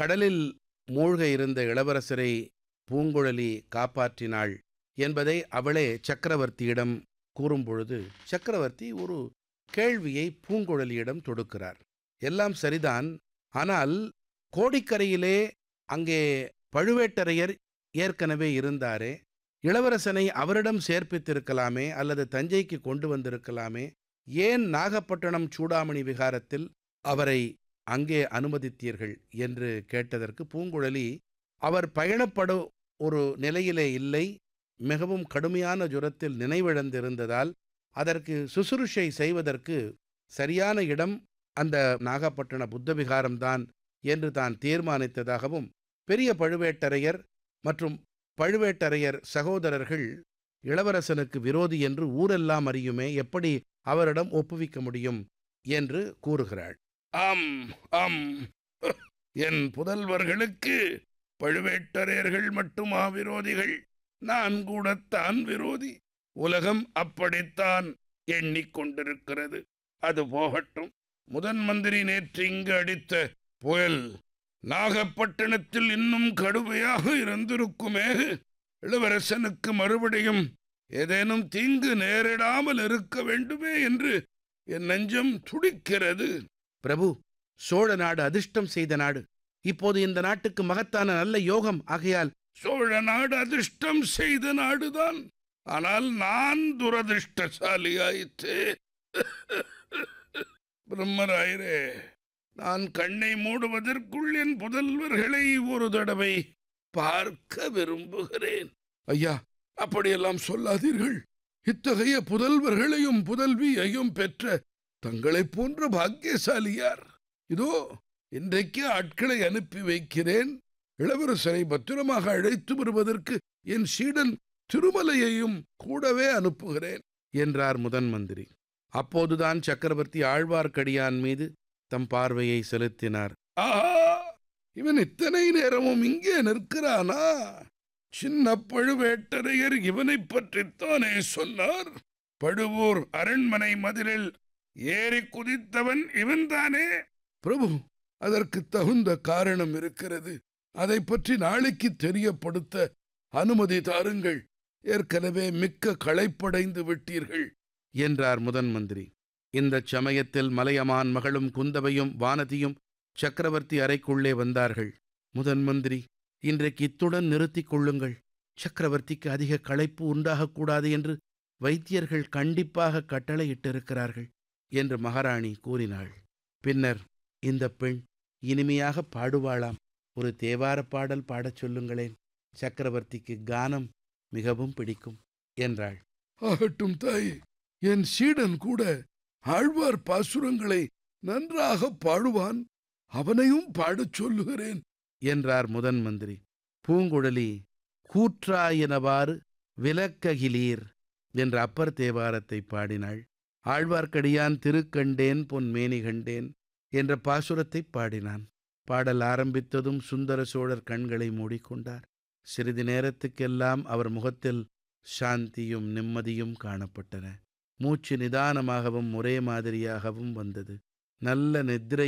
கடலில் மூழ்க இருந்த இளவரசரை பூங்குழலி காப்பாற்றினாள் என்பதை அவளே சக்கரவர்த்தியிடம் கூறும்பொழுது சக்கரவர்த்தி ஒரு கேள்வியை பூங்குழலியிடம் தொடுக்கிறார் எல்லாம் சரிதான் ஆனால் கோடிக்கரையிலே அங்கே பழுவேட்டரையர் ஏற்கனவே இருந்தாரே இளவரசனை அவரிடம் சேர்ப்பித்திருக்கலாமே அல்லது தஞ்சைக்கு கொண்டு வந்திருக்கலாமே ஏன் நாகப்பட்டினம் சூடாமணி விகாரத்தில் அவரை அங்கே அனுமதித்தீர்கள் என்று கேட்டதற்கு பூங்குழலி அவர் பயணப்படும் ஒரு நிலையிலே இல்லை மிகவும் கடுமையான ஜுரத்தில் நினைவிழந்திருந்ததால் அதற்கு சுசுருஷை செய்வதற்கு சரியான இடம் அந்த நாகப்பட்டின புத்த விகாரம்தான் என்று தான் தீர்மானித்ததாகவும் பெரிய பழுவேட்டரையர் மற்றும் பழுவேட்டரையர் சகோதரர்கள் இளவரசனுக்கு விரோதி என்று ஊரெல்லாம் அறியுமே எப்படி அவரிடம் ஒப்புவிக்க முடியும் என்று கூறுகிறாள் ஆம் ஆம் என் புதல்வர்களுக்கு பழுவேட்டரையர்கள் மட்டுமா விரோதிகள் நான் கூடத்தான் விரோதி உலகம் அப்படித்தான் எண்ணிக்கொண்டிருக்கிறது அது போகட்டும் முதன் மந்திரி நேற்று இங்கு அடித்த புயல் நாகப்பட்டினத்தில் இன்னும் கடுமையாக இருந்திருக்குமே இளவரசனுக்கு மறுபடியும் ஏதேனும் தீங்கு நேரிடாமல் இருக்க வேண்டுமே என்று என் நெஞ்சம் துடிக்கிறது பிரபு சோழ நாடு அதிர்ஷ்டம் செய்த நாடு இப்போது இந்த நாட்டுக்கு மகத்தான நல்ல யோகம் ஆகையால் சோழ நாடு அதிர்ஷ்டம் செய்த நாடுதான் ஆனால் நான் துரதிருஷ்டசாலியாயிற்று பிரம்மராயரே நான் கண்ணை மூடுவதற்குள் என் புதல்வர்களை ஒரு தடவை பார்க்க விரும்புகிறேன் ஐயா அப்படியெல்லாம் சொல்லாதீர்கள் இத்தகைய புதல்வர்களையும் புதல்வியையும் பெற்ற தங்களைப் போன்ற பாக்கியசாலியார் இதோ இன்றைக்கு ஆட்களை அனுப்பி வைக்கிறேன் இளவரசரை பத்திரமாக அழைத்து வருவதற்கு என் சீடன் திருமலையையும் கூடவே அனுப்புகிறேன் என்றார் முதன் மந்திரி அப்போதுதான் சக்கரவர்த்தி ஆழ்வார்க்கடியான் மீது தம் பார்வையை செலுத்தினார் ஆஹா இவன் இத்தனை நேரமும் இங்கே நிற்கிறானா சின்ன பழுவேட்டரையர் இவனைப் பற்றித்தானே சொன்னார் பழுவூர் அரண்மனை மதிலில் ஏறி குதித்தவன் இவன்தானே பிரபு அதற்கு தகுந்த காரணம் இருக்கிறது அதை பற்றி நாளைக்கு தெரியப்படுத்த அனுமதி தாருங்கள் ஏற்கனவே மிக்க களைப்படைந்து விட்டீர்கள் என்றார் முதன் மந்திரி இந்தச் சமயத்தில் மலையமான் மகளும் குந்தவையும் வானதியும் சக்கரவர்த்தி அறைக்குள்ளே வந்தார்கள் முதன் மந்திரி இன்றைக்கு இத்துடன் நிறுத்திக் கொள்ளுங்கள் சக்கரவர்த்திக்கு அதிக களைப்பு உண்டாகக்கூடாது என்று வைத்தியர்கள் கண்டிப்பாக கட்டளையிட்டிருக்கிறார்கள் என்று மகாராணி கூறினாள் பின்னர் இந்த பெண் இனிமையாக பாடுவாளாம் ஒரு தேவார பாடல் பாடச் சொல்லுங்களேன் சக்கரவர்த்திக்கு கானம் மிகவும் பிடிக்கும் என்றாள் ஆகட்டும் தாய் என் சீடன் கூட ஆழ்வார் பாசுரங்களை நன்றாக பாடுவான் அவனையும் பாடச் சொல்லுகிறேன் என்றார் முதன் மந்திரி பூங்குழலி கூற்றாயினவாறு விலக்ககிலீர் என்ற அப்பர் தேவாரத்தை பாடினாள் ஆழ்வார்க்கடியான் திருக்கண்டேன் பொன் மேனி கண்டேன் என்ற பாசுரத்தை பாடினான் பாடல் ஆரம்பித்ததும் சுந்தர சோழர் கண்களை மூடிக்கொண்டார் சிறிது நேரத்துக்கெல்லாம் அவர் முகத்தில் சாந்தியும் நிம்மதியும் காணப்பட்டன மூச்சு நிதானமாகவும் ஒரே மாதிரியாகவும் வந்தது நல்ல நித்திரை